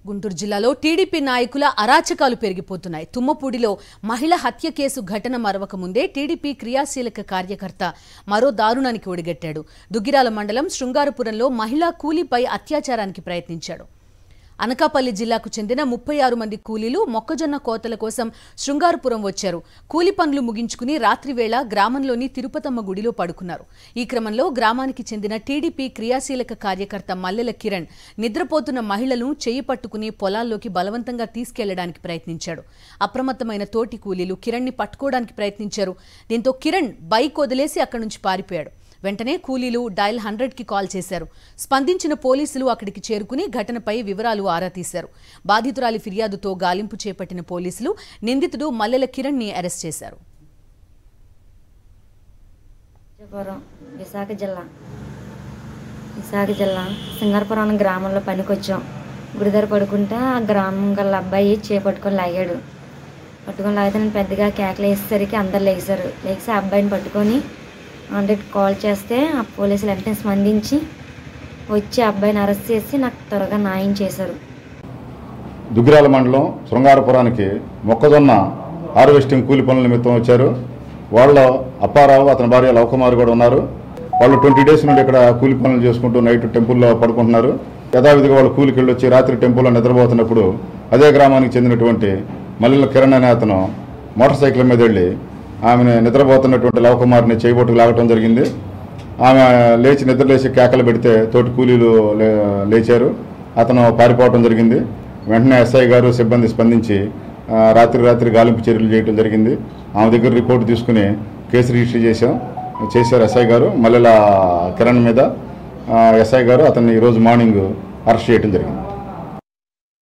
గుంటూరు జిల్లాలో టీడీపీ నాయకుల అరాచకాలు పెరిగిపోతున్నాయి తుమ్మపూడిలో మహిళ హత్య కేసు ఘటన మరవక ముందే టీడీపీ క్రియాశీలక కార్యకర్త మరో దారుణానికి ఒడిగట్టాడు దుగ్గిరాల మండలం శృంగారపురంలో మహిళా కూలీపై అత్యాచారానికి ప్రయత్నించాడు అనకాపల్లి జిల్లాకు చెందిన ముప్పై ఆరు మంది కూలీలు మొక్కజొన్న కోతల కోసం శృంగారపురం వచ్చారు కూలి పనులు ముగించుకుని రాత్రి వేళ గ్రామంలోని తిరుపతమ్మ గుడిలో పడుకున్నారు ఈ క్రమంలో గ్రామానికి చెందిన టీడీపీ క్రియాశీలక కార్యకర్త మల్లెల కిరణ్ నిద్రపోతున్న మహిళలను చేయి పట్టుకుని పొలాల్లోకి బలవంతంగా తీసుకెళ్లడానికి ప్రయత్నించాడు అప్రమత్తమైన తోటి కూలీలు కిరణ్ని పట్టుకోవడానికి ప్రయత్నించారు దీంతో కిరణ్ బైక్ వదిలేసి అక్కడి నుంచి పారిపోయాడు వెంటనే కూలీలు డయల్ హండ్రెడ్ కి కాల్ చేశారు స్పందించిన పోలీసులు అక్కడికి చేరుకుని ఘటనపై వివరాలు ఆరా తీశారు బాధితురాలి ఫిర్యాదుతో గాలింపు చేపట్టిన పోలీసులు నిందితుడు మల్లెల కిరణ్ ని అరెస్ట్ చేశారు విజయపురం విశాఖ జిల్లా విశాఖ జిల్లా సింగారపురం అనే గ్రామంలో పనికొచ్చాం గుడి దగ్గర పడుకుంటే ఆ గ్రామం గల అబ్బాయి చేపట్టుకొని లాగాడు పట్టుకొని లాగితే నేను పెద్దగా కేకలు వేసేసరికి అందరు లేచారు లేచి ఆ అబ్బాయిని పట్టుకొని హండ్రెడ్ కాల్ చేస్తే ఆ పోలీసులు వెంటనే స్పందించి వచ్చి ఆ అబ్బాయిని అరెస్ట్ చేసి నాకు త్వరగా న్యాయం చేశారు దుగ్గిరాల మండలం శృంగారపురానికి మొక్కజొన్న హార్వెస్టింగ్ కూలి పనుల నిమిత్తం వచ్చారు వాళ్ళలో అప్పారావు అతని భార్య లవకుమార్ కూడా ఉన్నారు వాళ్ళు ట్వంటీ డేస్ నుండి ఇక్కడ కూలి పనులు చేసుకుంటూ నైట్ టెంపుల్లో పడుకుంటున్నారు యథావిధిగా వాళ్ళు కూలికి వెళ్ళి వచ్చి రాత్రి టెంపుల్లో నిద్రపోతున్నప్పుడు అదే గ్రామానికి చెందినటువంటి మల్లెల కిరణ్ అనే అతను మోటార్ సైకిల్ మీద వెళ్ళి ఆమెను నిద్రపోతున్నటువంటి లవకుమార్ని చేయబొట్టుకు లాగటం జరిగింది ఆమె లేచి నిద్ర లేచి కేకలు పెడితే తోటి కూలీలు లే- లేచారు అతను పారిపోవడం జరిగింది వెంటనే ఎస్ఐ గారు సిబ్బంది స్పందించి ఆ, రాత్రి రాత్రి గాలింపు చర్యలు చేయడం జరిగింది ఆమె దగ్గర రిపోర్ట్ తీసుకుని కేసు రిజిస్టర్ చేశాం చేశారు ఎస్ఐ గారు మల్లెల కిరణ్ మీద ఆ, ఎస్ఐ గారు అతన్ని ఈరోజు మార్నింగ్ అరెస్ట్ చేయడం జరిగింది